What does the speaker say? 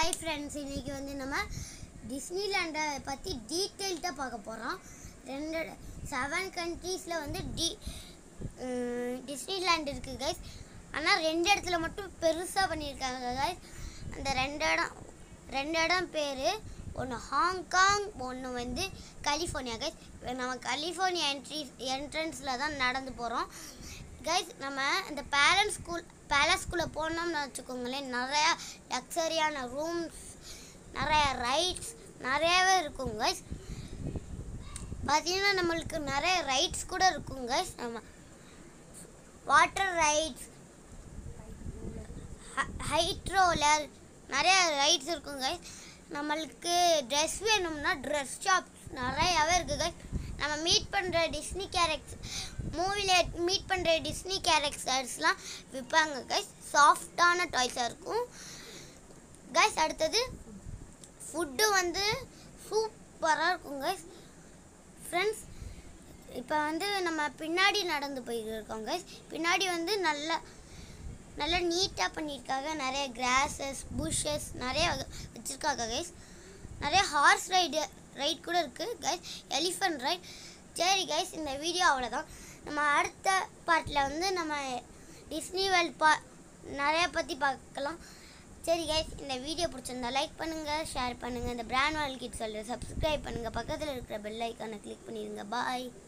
hi friends இன்னைக்கு வந்து நம்ம டிஸ்னிலேண்டை பற்றி டீட்டெயில்டாக பார்க்க போகிறோம் ரெண்டு செவன் கண்ட்ரீஸில் வந்து டி டிஸ்னிலேண்ட் இருக்குது கைஸ் ஆனால் ரெண்டு இடத்துல மட்டும் பெருசாக பண்ணியிருக்காங்க கைஸ் அந்த ரெண்டு இடம் ரெண்டு இடம் பேர் ஒன்று ஹாங்காங் ஒன்று வந்து கலிஃபோர்னியா கைஸ் நம்ம கலிஃபோர்னியா என்ட்ரி என்ட்ரன்ஸில் தான் நடந்து போகிறோம் கைஸ் நம்ம இந்த பேரண்ட்ஸ் ஸ்கூல் பேலஸ்குள்ளே போனோம்னு வச்சுக்கோங்களேன் நிறையா லக்ஸரியான ரூம்ஸ் நிறைய ரைட்ஸ் நிறையாவே இருக்கும் கைஸ் பார்த்தீங்கன்னா நம்மளுக்கு நிறைய ரைட்ஸ் கூட இருக்கும் கைஸ் நம்ம வாட்டர் ரைட்ஸ் ஹைட் ரோலர் நிறைய ரைட்ஸ் இருக்கும் கைஸ் நம்மளுக்கு ட்ரெஸ் வேணும்னா ட்ரெஸ் ஷாப்ஸ் நிறையாவே இருக்குது கைஸ் நம்ம மீட் பண்ணுற டிஸ்னி கேரக்டர் மூவியில் மீட் பண்ணுற டிஸ்னி கேரக்டர்ஸ்லாம் விற்பாங்க கைஸ் சாஃப்டான டாய்ஸாக இருக்கும் கைஸ் அடுத்தது ஃபுட்டு வந்து சூப்பராக இருக்கும் கைஸ் ஃப்ரெண்ட்ஸ் இப்போ வந்து நம்ம பின்னாடி நடந்து போயிருக்கோம் கைஸ் பின்னாடி வந்து நல்ல நல்லா நீட்டாக பண்ணியிருக்காங்க நிறைய கிராஸஸ் புஷஸ் நிறைய வச்சுருக்காங்க கைஸ் நிறைய ஹார்ஸ் ரைடு ரைட் கூட இருக்குது கைஸ் எலிஃபண்ட் ரைட் சரி கைஸ் இந்த வீடியோ அவ்வளோதான் நம்ம அடுத்த பார்ட்டில் வந்து நம்ம டிஸ்னி வேர்ல்ட் பா நிறைய பற்றி பார்க்கலாம் சரி கைஸ் இந்த வீடியோ பிடிச்சிருந்தா லைக் பண்ணுங்கள் ஷேர் பண்ணுங்கள் இந்த பிராண்ட் வேல் கிட் சொல்கிற சப்ஸ்கிரைப் பண்ணுங்கள் பக்கத்தில் இருக்கிற பெல் ஐக்கானை கிளிக் பண்ணிடுங்க பாய்